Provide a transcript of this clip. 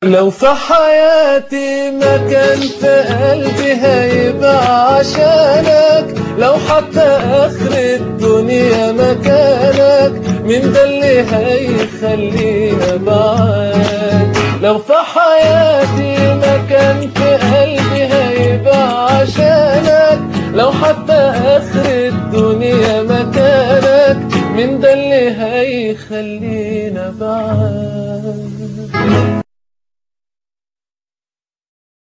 لو في حياتي مكان في قلبي هيبقى عشانك لو حتى آخر الدنيا مكانك مين ده اللي هيخلينا بعاد لو في حياتي مكان في قلبي هيبقى عشانك لو حتى آخر الدنيا مكانك مين ده اللي هيخلينا بعاد